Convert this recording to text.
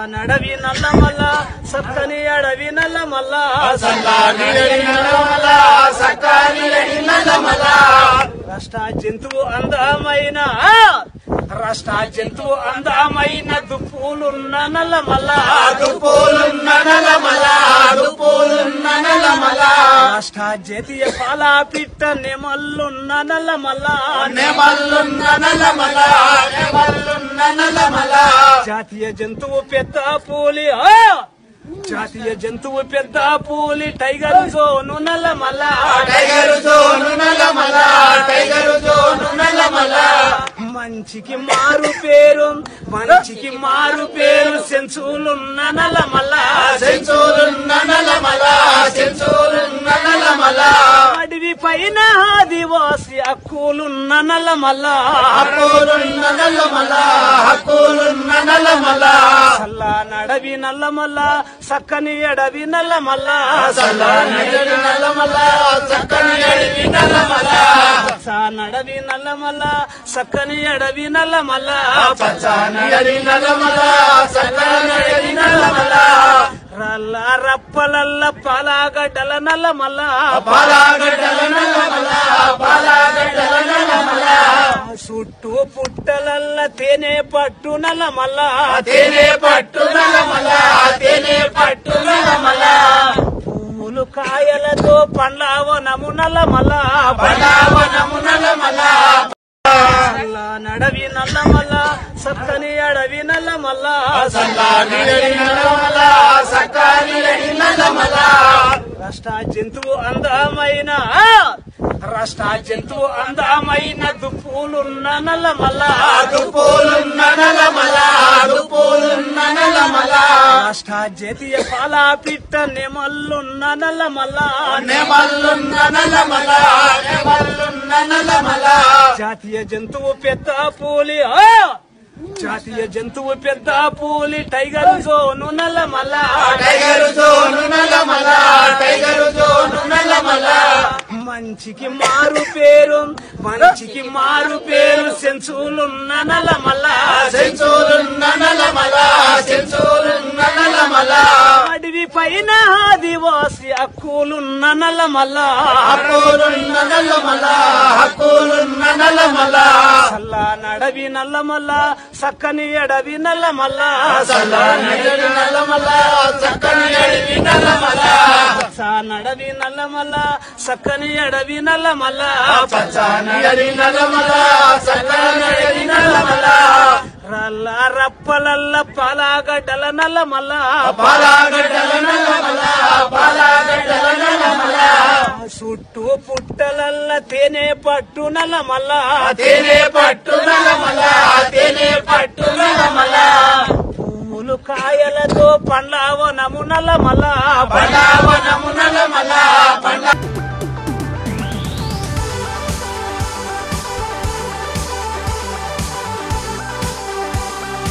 నడవి నల్లమల్ల సక్కని అడవి నల్లమల్ల రాష్ట్ర జంతువు అందమైన రాష్ట్ర జంతువు అందమైన దుప్పులున్న నల్లమల్ల రాష్ట్ర జాతీయ పాల పిట్ట నెమల్లున్న నల్లమల్ల జాతీయ జంతువు పెద్ద పూలి ఆ! జాతీయ జంతువు పెద్ద పూలి టైగర్ జోను నల్లమల్ల మంచికి మారు పేరు మంచికి మారు పేరు సెంచులున్న నల్లమల్ల అడవి పైన ఆదివాసి అక్కులున్న నల్లమల్ల సల్ల నడవి నల్లమల్ల సక్కని ఎడవి నల్లమల్ల స నడవి నల్లమల్ల సక్కని ఎడవి నల్లమల్ల రల్ల రప్పలల్ల పాలాగడ్డల నల్లమల్ల చుట్టూ పుట్టలల్ల తేనె పట్టు నల్లమల్ల తేనె పట్టు నలమల తేనె పట్టు నలమల పువ్వులు కాయలతో పండ్ల వనము నల్లమల్ల బలావనము నలమల సల్ల నడవి నల్లమల్ల సక్కని అడవి నల్లమల్ల సల్లాని నలమల సకాని నలమల రాష్ట్ర జంతువు అందమైన రాష్ట్ర జంతువు అందమైన దుప్పులున్న నల్లమల్ల అదుపోలున్న నలమల అదుపోలున్న నలమల రాష్ట్ర జాతీయ పాల పిట్ట నెమల్లున్న నల్లమల్ల నెమల్లున్న నలమల నెమల్లున్న నలమల జాతీయ జంతువు పెద్ద పూలి ఆ! జాతీయ జంతువు పెద్ద పూలి tiger zone Nallamala tiger zone Nallamala tiger zone Nallamala మంచికి మారు పేరు మంచికి మారు పేరు సెంచులున్న నల్లమల్ల సెంచూరున్న నలమల సెంచూరున్న నలమల అడవి పైన ఆదివాసి అక్కులున్న నల్లమల్ల హక్కులున్న నలమల హక్కులున్న నలమల సల్ల నడవి నల్లమల్ల సక్కని ఎడవి నల్లమల్ల సల్లాని నలమల చక్కని అడివి నలమల స నడవి నల్లమల్ల సక్కని ఎడవి నల్లమల్ల పచ్చాని అడి నలమల చక్కని అడి నలమల రల్ల రప్పలల్ల పాలాగడ్డల నల్లమల్ల పాలాగడ్డల నలమల పాలాగడ్డల నలమల చుట్టూ పుట్టలల్ల తేనె పట్టు నల్లమల్ల తేనె పట్టు నలమల తేనె పట్టు నలమల పువ్వులు కాయలతో పండ్ల వనము నల్లమల్ల బలావనము